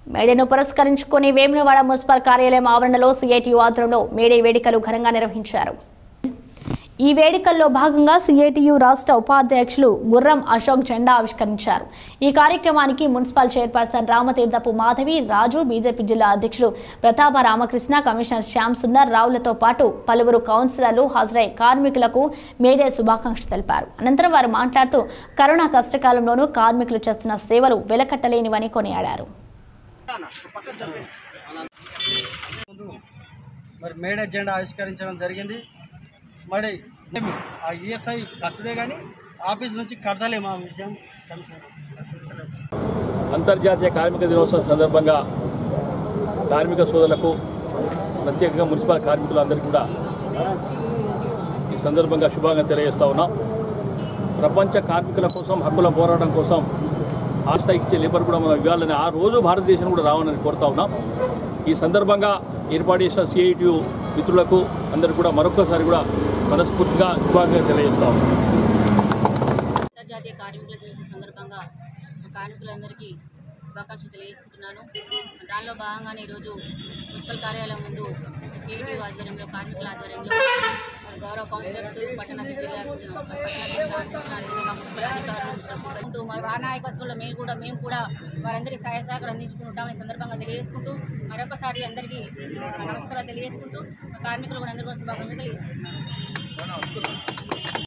మేడేను పురస్కరించుకుని వేములవాడ మున్సిపల్ కార్యాలయం ఆవరణలో సిఐటియు ఆధ్వర్యంలో మేడే వేడుకలు ఘనంగా నిర్వహించారు ఈ వేడుకల్లో భాగంగా సిఐటియు రాష్ట్ర ఉపాధ్యక్షులు గుర్రం అశోక్ జెండా ఆవిష్కరించారు ఈ కార్యక్రమానికి municipal chairperson Ramatheerthapu Madhavi Raju BJP జిల్లా అధ్యక్షుడు ప్రతాప రామకృష్ణ కమిషనర్ శ్యామ్ సుందర్ రావులతో పాటు పలువురు కౌన్సిలర్లు హాజరై కార్మికులకు మేడే శుభాకాంక్షలు తెలిపారు అనంతరం వారు మాట్లాడుతూ కరోనా కష్టకాలంలోనూ కార్మికులు చేస్తున్న సేవలు వెలకట్టలేనివని కొనియాడారు ముందు మరి మేడే జెండా ఆవిష్కరించడం జరిగింది మరి ఏమి ఆ ఈఎస్ఐ కట్టుడే కానీ ఆఫీస్ నుంచి కడతలేము ఆ విషయం కమిషనర్ అంతర్జాతీయ కార్మిక దినోత్సవం సందర్భంగా కార్మిక సోదరులకు ప్రత్యేకంగా మున్సిపల్ కార్మికులందరికీ కూడా ఈ సందర్భంగా శుభాకాంక్షలు తెలియజేస్తా ఉన్నాం ప్రపంచ కార్మికుల కోసం హక్కుల పోరాటం కోసం ఆ స్థాయికి ఇచ్చే లేబర్ కూడా మనం ఇవ్వాలని ఆ రోజు భారతదేశం కూడా రావాలని కోరుతా ఉన్నాం ఈ సందర్భంగా ఏర్పాటు చేసిన సిఐటియు మిత్రులకు అందరికీ కూడా మరొకసారి కూడా మనస్ఫూర్తిగా శుభాకాంక్షలు తెలియజేస్తా ఉన్నాం అంతర్జాతీయ కార్మికుల దినోత్సవం సందర్భంగా కార్మికులందరికీ శుభాకాంక్షలు తెలియజేసుకుంటున్నాను దానిలో భాగంగానే ఈరోజు మున్సిపల్ కార్యాలయం ముందు సిఐటి ఆధ్వర్యంలో కార్మికుల ఆధ్వర్యంలో మరి గౌరవ కౌన్సిలర్స్ పట్టణ జిల్లా పట్టణ రామకృష్ణ అదేవిధంగా మున్సిపల్ అధికారులు ఉంటూ మరి వారి నాయకత్వంలో మేము కూడా మేము కూడా వారందరికీ సహాయ సహకారం అందించుకుంటామని సందర్భంగా తెలియజేసుకుంటూ మరొకసారి అందరికీ నమస్కారాలు తెలియజేసుకుంటూ కార్మికులు కూడా అందరూ కూడా శుభాకాంక్షలు తెలియజేసుకుంటున్నాను